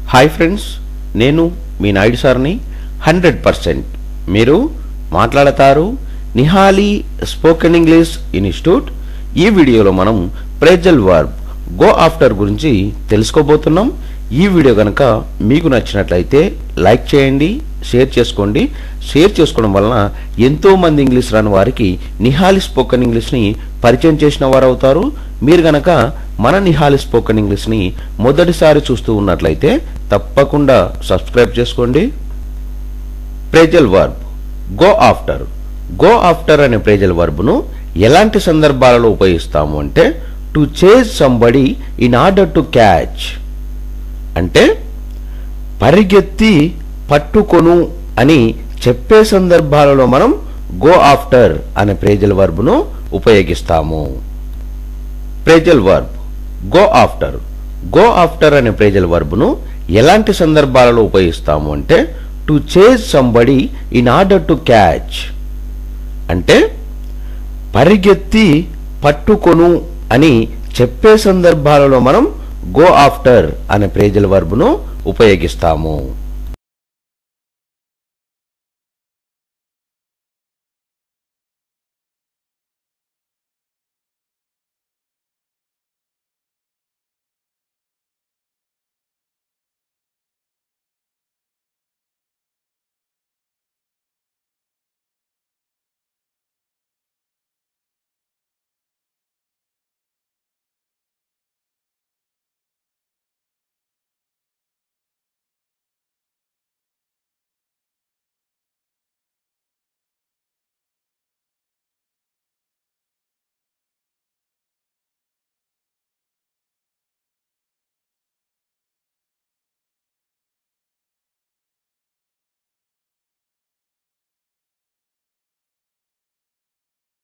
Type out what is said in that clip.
hi friends నేను మీ నాయుడు సార్ని hundred percent మీరు మాట్లాడతారు నిహాలి స్పోకెన్ ఇంగ్లీష్ ఇన్స్టిట్యూట్ ఈ వీడియోలో మనం ప్రేజల్ వర్బ్ గో ఆఫ్టర్ గురించి తెలుసుకోబోతున్నాం ఈ వీడియో కనుక మీకు నచ్చినట్లయితే లైక్ చేయండి షేర్ చేసుకోండి షేర్ చేసుకోవడం వలన ఎంతో మంది ఇంగ్లీష్ రాని వారికి నిహాలి స్పోకెన్ ఇంగ్లీష్ని పరిచయం చేసిన వారు అవుతారు మీరు గనక మన నిహాలి స్పోకెన్ ఇంగ్లీష్ని మొదటిసారి చూస్తూ ఉన్నట్లయితే తప్పకుండా సబ్స్క్రైబ్ చేసుకోండి phrasal verb go after go after అనే ప్రేజల్ వర్బ్ను ఎలాంటి సందర్భాలలో ఉపయోగిస్తాము అంటే to chase somebody in order to catch అంటే పరిగెత్తి పట్టుకొను అని చెప్పే సందర్భాలలో మనం గో ఆఫ్టర్ అనే ప్రేజల్ వర్బ్ను ఉపయోగిస్తాము phrasal verb go after go after అనే ప్రేజల్ వర్బ్ను ఎలాంటి సందర్భాలలో ఉపయోగిస్తాము అంటే to chase somebody in order to catch అంటే పరిగెత్తి పట్టుకొను అని చెప్పే సందర్భాలలో మనం గో ఆఫ్టర్ అనే ప్రేజల్ వర్బ్ను ఉపయోగిస్తాము